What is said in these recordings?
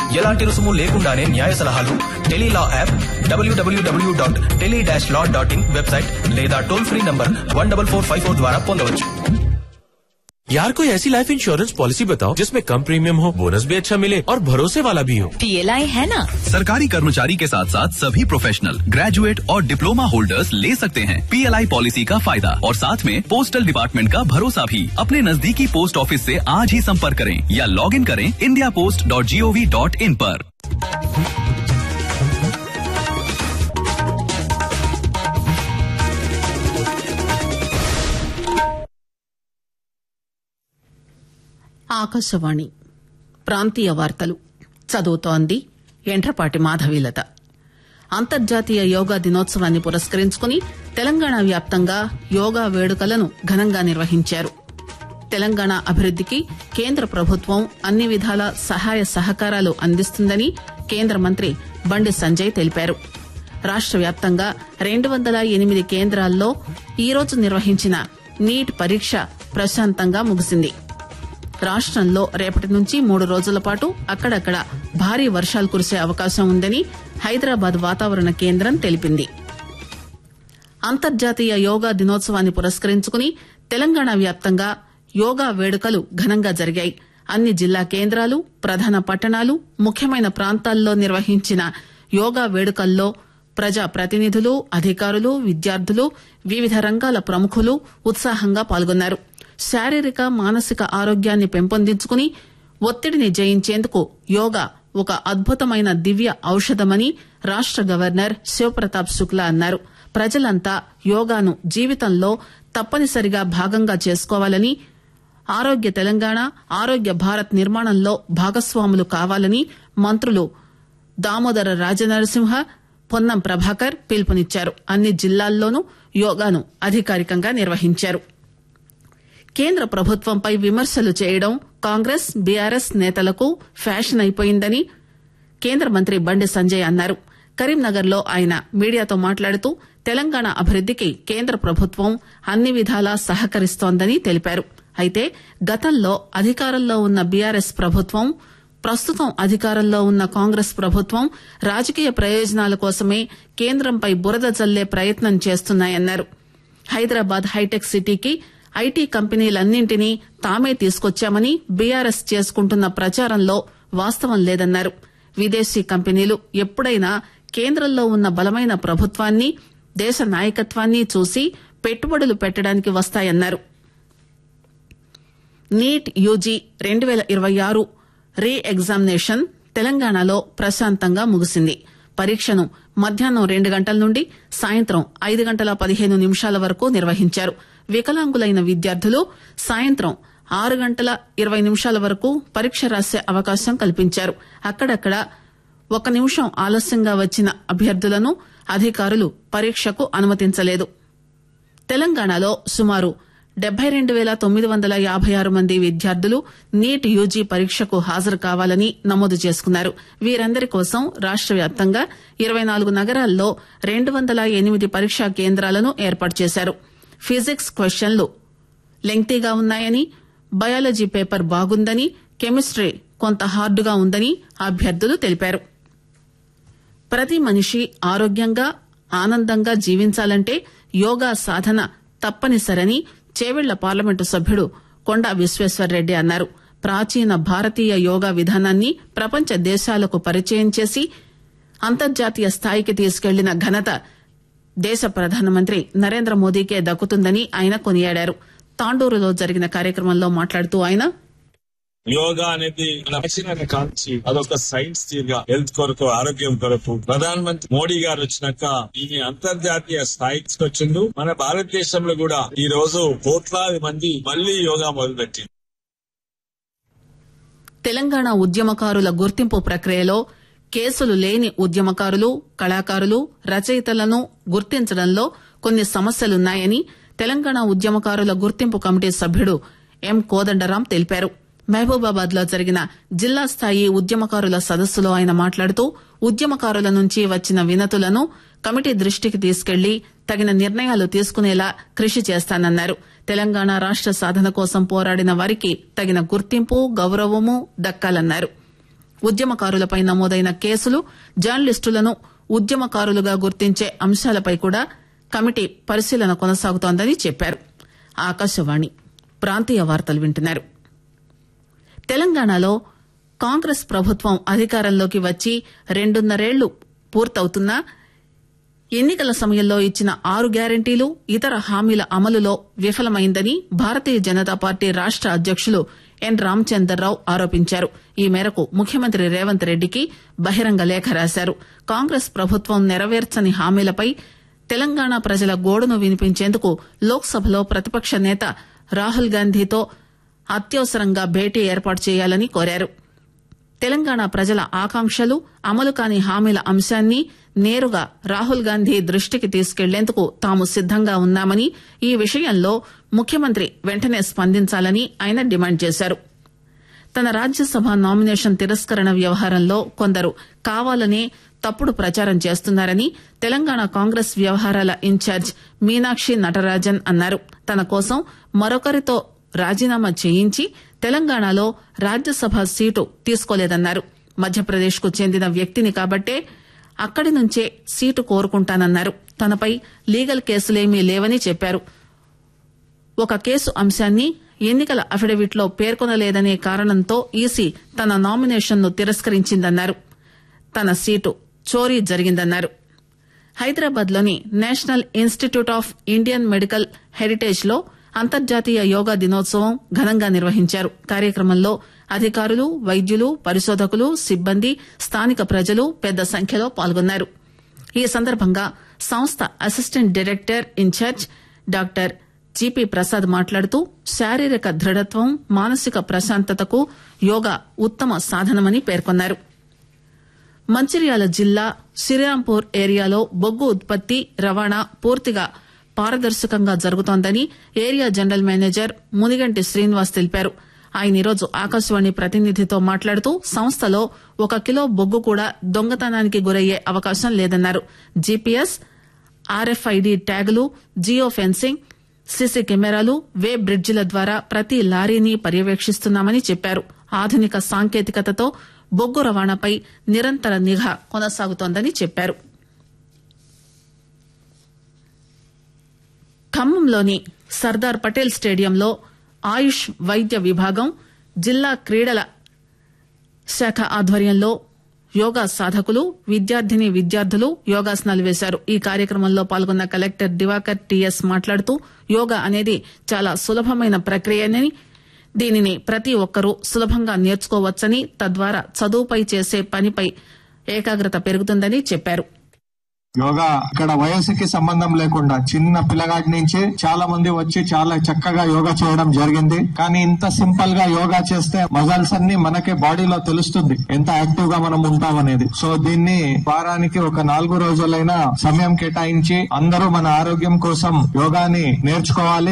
ఎలాంటి రుసుము లేకుండానే న్యాయ సలహాలు tele law app W W W dot tele dash law dot in website లేదా toll free number one double four five four ద్వారా పొందవచ్చు यार कोई ऐसी लाइफ इंश्योरेंस पॉलिसी बताओ जिसमें कम प्रीमियम हो बोनस भी अच्छा मिले और भरोसे वाला भी हो पीएलआई है ना सरकारी कर्मचारी के साथ साथ सभी प्रोफेशनल ग्रेजुएट और डिप्लोमा होल्डर्स ले सकते हैं पीएलआई पॉलिसी का फायदा और साथ में पोस्टल डिपार्टमेंट का भरोसा भी अपने नजदीकी पोस्ट ऑफिस से आज ही संपर्क करें या लॉग इन करें India post dot G O V dot in पर ఆకాశవాణి ప్రాంతీయ వార్తలు చదువుతోంది ఎంట్రపాటి మాధవీలత అంతర్జాతీయ యోగా దినోత్సవాన్ని పురస్కరించుకుని తెలంగాణ వ్యాప్తంగా యోగా వేడుకలను ఘనంగా నిర్వహించారు తెలంగాణ అభివృద్దికి కేంద్ర ప్రభుత్వం అన్ని విధాల సహాయ సహకారాలు అందిస్తుందని కేంద్ర మంత్రి బండి సంజయ్ తెలిపారు రాష్ట వ్యాప్తంగా రెండు వందల ఎనిమిది కేంద్రాల్లో ఈరోజు నిర్వహించిన నీట్ పరీక్ష ప్రశాంతంగా ముగిసింది రాష్టంలో రేపటి నుంచి మూడు రోజుల పాటు అక్కడక్కడ భారీ వర్షాలు కురిసే అవకాశం ఉందని హైదరాబాద్ వాతావరణ కేంద్రం తెలిపింది అంతర్జాతీయ యోగా దినోత్సవాన్ని పురస్కరించుకుని తెలంగాణ వ్యాప్తంగా యోగా వేడుకలు ఘనంగా జరిగాయి అన్ని జిల్లా కేంద్రాలు ప్రధాన పట్టణాలు ముఖ్యమైన ప్రాంతాల్లో నిర్వహించిన యోగా వేడుకల్లో ప్రజా ప్రతినిధులు అధికారులు విద్యార్థులు వివిధ రంగాల ప్రముఖులు ఉత్సాహంగా పాల్గొన్నారు శారీరక మానసిక ఆరోగ్యాన్ని పెంపొందించుకుని ఒత్తిడిని జయించేందుకు యోగా ఒక అద్భుతమైన దివ్య ఔషధమని రాష్ట గవర్నర్ శివప్రతాప్ శుక్లా అన్నారు ప్రజలంతా యోగాను జీవితంలో తప్పనిసరిగా భాగంగా చేసుకోవాలని ఆరోగ్య తెలంగాణ ఆరోగ్య భారత్ నిర్మాణంలో భాగస్వాములు కావాలని మంత్రులు దామోదర రాజనరసింహ పొన్నం ప్రభాకర్ పిలుపునిచ్చారు అన్ని జిల్లాల్లోనూ యోగాను అధికారికంగా నిర్వహించారు కేంద్ర ప్రభుత్వంపై విమర్శలు చేయడం కాంగ్రెస్ బీఆర్ఎస్ నేతలకు ఫ్యాషన్ అయిపోయిందని కేంద్ర మంత్రి బండి సంజయ్ అన్నారు కరీంనగర్ లో ఆయన మీడియాతో మాట్లాడుతూ తెలంగాణ అభివృద్దికి కేంద్ర ప్రభుత్వం అన్ని విధాలా సహకరిస్తోందని తెలిపారు అయితే గతంలో అధికారంలో ఉన్న బీఆర్ఎస్ ప్రభుత్వం ప్రస్తుతం అధికారంలో ఉన్న కాంగ్రెస్ ప్రభుత్వం రాజకీయ ప్రయోజనాల కోసమే కేంద్రంపై బురద జల్లే ప్రయత్నం చేస్తున్నాయన్నారు హైదరాబాద్ హైటెక్ సిటీకి ఐటీ కంపెనీలన్నింటినీ తామే తీసుకొచ్చామని బీఆర్ఎస్ చేసుకుంటున్న ప్రచారంలో వాస్తవం లేదన్నారు విదేశీ కంపెనీలు ఎప్పుడైనా కేంద్రంలో ఉన్న బలమైన ప్రభుత్వాన్ని దేశ నాయకత్వాన్ని చూసి పెట్టుబడులు పెట్టడానికి వస్తాయన్నారు నీట్ యూజీ రెండు పేల ఇరవై ఆరు రీ ఎగ్జామినేషన్ తెలంగాణలో ప్రశాంతంగా ముగిసింది పరీక్షను మధ్యాహ్నం రెండు గంటల నుండి సాయంత్రం ఐదు గంటల పదిహేను నిమిషాల వరకు నిర్వహించారు వికలాంగులైన విద్యార్థులు సాయంత్రం ఆరు గంటల ఇరవై నిమిషాల వరకు పరీక్ష రాసే అవకాశం కల్పించారు అక్కడక్కడ ఒక నిమిషం ఆలస్యంగా వచ్చిన అభ్యర్థులను అధికారులు పరీక్షకు అనుమతించలేదు తెలంగాణలో సుమారు డెబ్బై రెండు పేల తొమ్మిది వందల యాభై ఆరు మంది విద్యార్థులు నీట్ యూజీ పరీక్షకు హాజరు కావాలని నమోదు చేసుకున్నారు వీరందరి కోసం రాష్ట వ్యాప్తంగా ఇరవై నాలుగు నగరాల్లో రెండు వందల ఎనిమిది పరీక్షా కేంద్రాలను ఏర్పాటు చేశారు ఫిజిక్స్ క్వశ్చన్లు లెంగ్తీగా ఉన్నాయని బయాలజీ పేపర్ బాగుందని కెమిస్ట్రీ కొంత హార్డుగా ఉందని అభ్యర్థులు తెలిపారు ప్రతి మనిషి ఆరోగ్యంగా ఆనందంగా జీవించాలంటే యోగా సాధన తప్పనిసరని చేవెళ్ల పార్లమెంటు సభ్యుడు కొండా విశ్వేశ్వర్రెడ్డి అన్నారు ప్రాచీన భారతీయ యోగా విధానాన్ని ప్రపంచ దేశాలకు పరిచయం చేసి అంతర్జాతీయ స్థాయికి తీసుకెళ్లిన ఘనత దేశ ప్రధానమంత్రి నరేంద్ర మోదీకే దక్కుతుందని ఆయన కొనియాడారు తాండూరులో జరిగిన కార్యక్రమంలో మాట్లాడుతూ ఆయన యోగా అనేది నచ్చిన కాంచి అదొక సైన్స్ తీరుగా హెల్త్ కొరకు ఆరోగ్యం కొరకు ప్రధాన మంత్రి మోడీ గారు వచ్చినాక దీని అంతర్జాతీయ స్థాయికి వచ్చిండు మన భారతదేశంలో కూడా ఈ రోజు కోట్లాది మంది మళ్లీ యోగా మొదలుపెట్టింది తెలంగాణ ఉద్యమకారుల గుర్తింపు ప్రక్రియలో కేసులు లేని ఉద్యమకారులు కళాకారులు రచయితలను గుర్తించడంలో కొన్ని సమస్యలున్నాయని తెలంగాణ ఉద్యమకారుల గుర్తింపు కమిటీ సభ్యుడు ఎం కోదండరాం తెలిపారు మహబూబాబాద్ లో జరిగిన జిల్లా స్థాయి ఉద్యమకారుల సదస్సులో ఆయన మాట్లాడుతూ ఉద్యమకారుల నుంచి వచ్చిన వినతులను కమిటీ దృష్టికి తీసుకెళ్లి తగిన నిర్ణయాలు తీసుకునేలా కృషి చేస్తానన్నారు తెలంగాణ రాష్ట సాధన కోసం పోరాడిన వారికి తగిన గుర్తింపు గౌరవము దక్కాలన్నారు ఉద్యమకారులపై నమోదైన కేసులు జర్నలిస్టులను ఉద్యమకారులుగా గుర్తించే అంశాలపై కూడా కమిటీ పరిశీలన కొనసాగుతోందని చెప్పారు ఆకాశవాణి ప్రాంతీయ వార్తలు వింటున్నారు తెలంగాణలో కాంగ్రెస్ ప్రభుత్వం అధికారంలోకి వచ్చి రెండున్నరేళ్లు పూర్తవుతున్నా ఎన్నికల సమయంలో ఇచ్చిన ఆరు గ్యారంటీలు ఇతర హామీల అమలులో విఫలమైందని భారతీయ జనతా పార్టీ రాష్ట అధ్యకులు ఎన్ రామచందర్రావు ఆరోపించారు ఈ మేరకు ముఖ్యమంత్రి రేవంత్ రెడ్డికి బహిరంగ లేఖ రాశారు కాంగ్రెస్ ప్రభుత్వం నెరవేర్చని హామీలపై తెలంగాణ ప్రజల గోడును వినిపించేందుకు లోక్సభలో ప్రతిపక్ష నేత రాహుల్ గాంధీతో అత్యవసరంగా భేటీ ఏర్పాటు చేయాలని కోరారు తెలంగాణ ప్రజల ఆకాంక్షలు అమలు కాని హామీల అంశాన్ని నేరుగా రాహుల్ గాంధీ దృష్టికి తీసుకెళ్లేందుకు తాము సిద్దంగా ఉన్నామని ఈ విషయంలో ముఖ్యమంత్రి వెంటనే స్పందించాలని ఆయన డిమాండ్ చేశారు తన రాజ్యసభ నామినేషన్ తిరస్కరణ వ్యవహారంలో కొందరు కావాలనే తప్పుడు ప్రచారం చేస్తున్నారని తెలంగాణ కాంగ్రెస్ వ్యవహారాల ఇన్ఛార్జ్ మీనాక్షి నటరాజన్ అన్నారు తన కోసం మరొకరితో రాజీనామా చేయించి తెలంగాణలో రాజ్యసభ సీటు తీసుకోలేదన్నారు మధ్యప్రదేశ్ కు చెందిన వ్యక్తిని కాబట్టే అక్కడి నుంచే సీటు కోరుకుంటానన్నారు తనపై లీగల్ కేసులేమీ లేవని చెప్పారు ఒక కేసు అంశాన్ని ఎన్నికల అఫిడవిట్లో పేర్కొనలేదనే కారణంతో ఈసీ తన నామినేషన్ ను తిరస్కరించిందన్నారు తన సీటు చోరీ జరిగిందన్నారు హైదరాబాద్ లోని national institute of Indian medical heritage లో అంతర్జాతీయ యోగా దినోత్సవం ఘనంగా నిర్వహించారు కార్యక్రమంలో అధికారులు వైద్యులు పరిశోధకులు సిబ్బంది స్థానిక ప్రజలు పెద్ద సంఖ్యలో పాల్గొన్నారు ఈ సందర్భంగా సంస్థ assistant director incharge doctor GP Prasad మాట్లాడుతూ శారీరక దృఢత్వం మానసిక ప్రశాంతతకు యోగా ఉత్తమ సాధనమని పేర్కొన్నారు మంచిర్యాల జిల్లా శ్రీరాంపూర్ ఏరియాలో బొగ్గు ఉత్పత్తి రవాణా పూర్తిగా పారదర్శకంగా జరుగుతోందని area general manager Muniganti Srinivas తెలిపారు ఆయన ఈరోజు ఆకాశవాణి ప్రతినిధితో మాట్లాడుతూ సంస్థలో ఒక కిలో బొగ్గు కూడా దొంగతనానికి గురయ్యే అవకాశం లేదన్నారు జీపీఎస్ ఆర్ఎఫ్ఐడి ట్యాగులు జియో ఫెన్సింగ్ సీసీ కెమెరాలు వే బ్రిడ్జిల ద్వారా ప్రతి లారీని పర్యవేక్షిస్తున్నామని చెప్పారు ఆధునిక సాంకేతికతతో బొగ్గు రవాణాపై నిరంతర నిఘా కొనసాగుతోందని చెప్పారు ఖమ్మంలోని సర్దార్ పటేల్ స్టేడియంలో ఆయుష్ వైద్య విభాగం జిల్లా క్రీడల శాఖ ఆధ్వర్యంలో యోగా సాధకులు విద్యార్థిని విద్యార్థులు యోగాసనాలు వేశారు ఈ కార్యక్రమంలో పాల్గొన్న కలెక్టర్ దివాకర్ టీఎస్ మాట్లాడుతూ యోగా అనేది చాలా సులభమైన ప్రక్రియని దీనిని ప్రతి ఒక్కరూ సులభంగా నేర్చుకోవచ్చని తద్వారా చదువుపై చేసే పనిపై ఏకాగ్రత పెరుగుతుందని చెప్పారు యోగా ఇక్కడ వయసుకి సంబంధం లేకుండా చిన్న పిల్లగాడి నుంచి చాలా మంది వచ్చి చాలా చక్కగా యోగా చేయడం జరిగింది కానీ ఇంత సింపుల్ గా యోగా చేస్తే మజల్స్ అన్ని మనకే బాడీలో తెలుస్తుంది ఎంత యాక్టివ్ గా మనం ఉంటాం అనేది సో దీన్ని వారానికి ఒక నాలుగు రోజులైనా సమయం కేటాయించి అందరూ మన ఆరోగ్యం కోసం యోగాని నేర్చుకోవాలి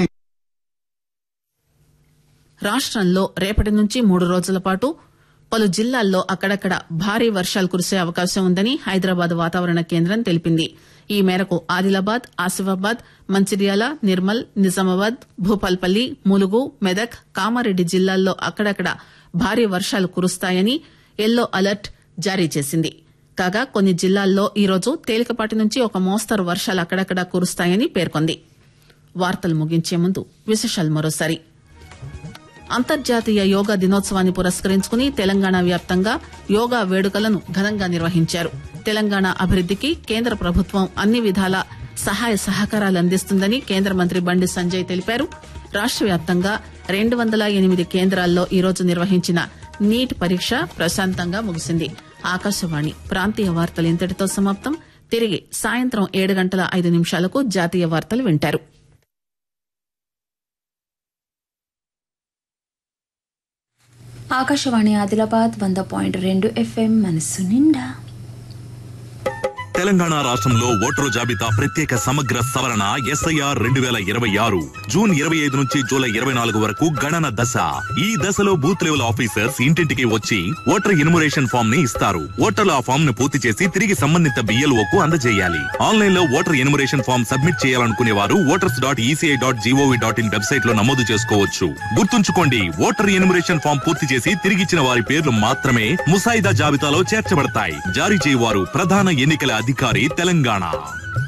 రాష్టంలో రేపటి నుంచి మూడు రోజుల పాటు పలు జిల్లాల్లో అక్కడక్కడ భారీ వర్షాలు కురిసే అవకాశం ఉందని హైదరాబాద్ వాతావరణ కేంద్రం తెలిపింది ఈ మేరకు ఆదిలాబాద్ ఆసిఫాబాద్ మంచిర్యాల నిర్మల్ నిజామాబాద్ భూపాల్పల్లి ములుగు మెదక్ కామారెడ్డి జిల్లాల్లో అక్కడక్కడ భారీ వర్షాలు కురుస్తాయని ఎల్లో అలర్ట్ జారీ చేసింది కాగా కొన్ని జిల్లాల్లో ఈరోజు తేలికపాటి నుంచి ఒక మోస్తరు వర్షాలు అక్కడక్కడ కురుస్తాయని పేర్కొంది వార్తలు ముగించే ముందు విశేషాలు మరోసారి అంతర్జాతీయ యోగా దినోత్సవాన్ని పురస్కరించుకుని తెలంగాణ వ్యాప్తంగా యోగా వేడుకలను ఘనంగా నిర్వహించారు తెలంగాణ అభివృద్దికి కేంద్ర ప్రభుత్వం అన్ని విధాల సహాయ సహకారాలు అందిస్తుందని కేంద్ర మంత్రి బండి సంజయ్ తెలిపారు రాష్ట వ్యాప్తంగా రెండు వందల ఎనిమిది కేంద్రాల్లో ఈరోజు నిర్వహించిన నీట్ పరీక్ష ప్రశాంతంగా ముగిసింది ఆకాశవాణి ప్రాంతీయ వార్తలు ఇంతటితో సమాప్తం తిరిగి సాయంత్రం ఏడు గంటల ఐదు నిమిషాలకు జాతీయ వార్తలు వింటారు ఆకాశవాణి ఆదిలాబాద్ వంద పాయింట్ రెండు ఎఫ్ఎం మనస్సు నిండా తెలంగాణ రాష్ట్రంలో ఓటరు జాబితా ప్రత్యేక సమగ్ర సవరణ ఎస్ఐఆర్ రెండు వేల ఇరవై ఆరు జూన్ ఇరవై ఐదు నుంచి జూలై ఇరవై నాలుగు వరకు గణన దశ ఈ దశలో బూత్ లెవెల్ ఆఫీసర్స్ ఇంటింటికి వచ్చి ఓటర్ ఇన్మురేషన్ ఫామ్ ని ఇస్తారు ఓటర్లు ఆ ఫామ్ ను పూర్తి చేసి తిరిగి సంబంధిత బిఎల్ఓ కు అందజేయాలి ఆన్లైన్ లో ఓటర్ ఇన్మురేషన్ ఫామ్ సబ్మిట్ చేయాలనుకునే వారు voters dot ECI dot gov dot in website లో నమోదు చేసుకోవచ్చు గుర్తుంచుకోండి ఓటర్ ఎన్యుమరేషన్ ఫామ్ పూర్తి చేసి తిరిగిచ్చిన వారి పేర్లు మాత్రమే ముసాయిదా జాబితాలో చేర్చబడతాయి జారీ చేయవారు ప్రధాన ఎన్నికల అధికారి తెలంగాణ